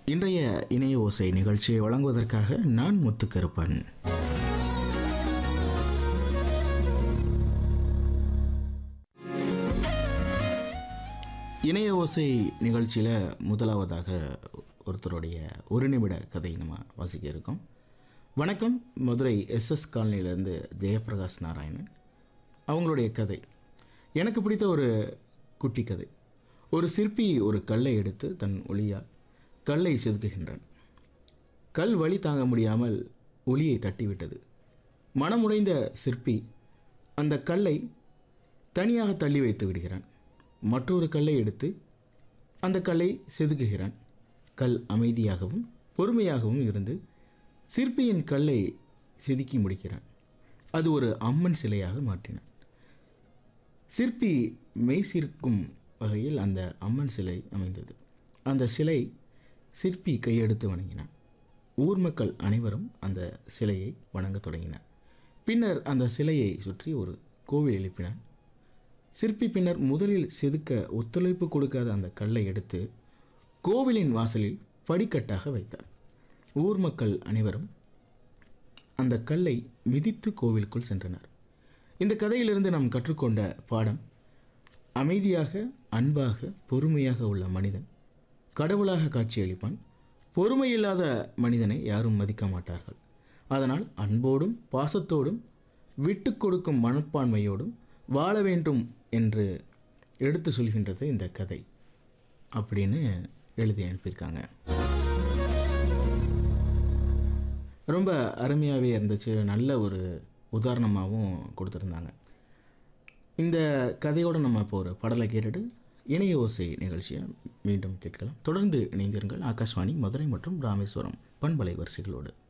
இன்றைய இணைய ஓசை நிகழ்ச்சியை வழங்குவதற்காக நான் முத்துக்கருப்பன் இணைய ஓசை நிகழ்ச்சியில் முதலாவதாக ஒருத்தருடைய ஒரு நிமிட கதை நம்ம வாசிக்க இருக்கோம் வணக்கம் மதுரை எஸ்எஸ் காலனியிலேருந்து ஜெயபிரகாஷ் நாராயணன் அவங்களுடைய கதை எனக்கு பிடித்த ஒரு குட்டி கதை ஒரு சிற்பி ஒரு கல்லை எடுத்து தன் ஒளியால் கல்லை செதுக்குகின்றான் கல் வலி தாங்க முடியாமல் ஒளியை தட்டிவிட்டது மனமுடைந்த சிற்பி அந்த கல்லை தனியாக தள்ளி வைத்து விடுகிறான் மற்றொரு கல்லை எடுத்து அந்த கல்லை செதுக்குகிறான் கல் அமைதியாகவும் பொறுமையாகவும் இருந்து சிற்பியின் கல்லை செதுக்கி முடிக்கிறான் அது ஒரு அம்மன் சிலையாக மாற்றினான் சிற்பி மெய்சிற்கும் வகையில் அந்த அம்மன் சிலை அமைந்தது அந்த சிலை சிற்பி கையெடுத்து வணங்கினான் ஊர் மக்கள் அனைவரும் அந்த சிலையை வணங்கத் தொடங்கினர் பின்னர் அந்த சிலையை சுற்றி ஒரு கோவில் எழுப்பினான் சிற்பி பின்னர் முதலில் செதுக்க ஒத்துழைப்பு கொடுக்காத அந்த கல்லை எடுத்து கோவிலின் வாசலில் படிக்கட்டாக வைத்தார் ஊர் மக்கள் அனைவரும் அந்த கல்லை மிதித்து கோவிலுக்குள் சென்றனர் இந்த கதையிலிருந்து நாம் கற்றுக்கொண்ட பாடம் அமைதியாக அன்பாக பொறுமையாக உள்ள மனிதன் கடவுளாக காட்சியளிப்பான் பொறுமையில்லாத மனிதனை யாரும் மதிக்க மாட்டார்கள் அதனால் அன்போடும் பாசத்தோடும் விட்டு கொடுக்கும் மனப்பான்மையோடும் வாழ வேண்டும் என்று எடுத்து சொல்கின்றது இந்த கதை அப்படின்னு எழுதி அனுப்பியிருக்காங்க ரொம்ப அருமையாகவே இருந்துச்சு நல்ல ஒரு உதாரணமாகவும் கொடுத்துருந்தாங்க இந்த கதையோடு நம்ம இப்போ ஒரு பாடலை கேட்டுட்டு இணைய ஓசை நிகழ்ச்சியை மீண்டும் கேட்கலாம் தொடர்ந்து இணைந்திருங்கள் ஆகாஷ்வாணி மதுரை மற்றும் ராமேஸ்வரம் பண்பலை வரிசைகளோடு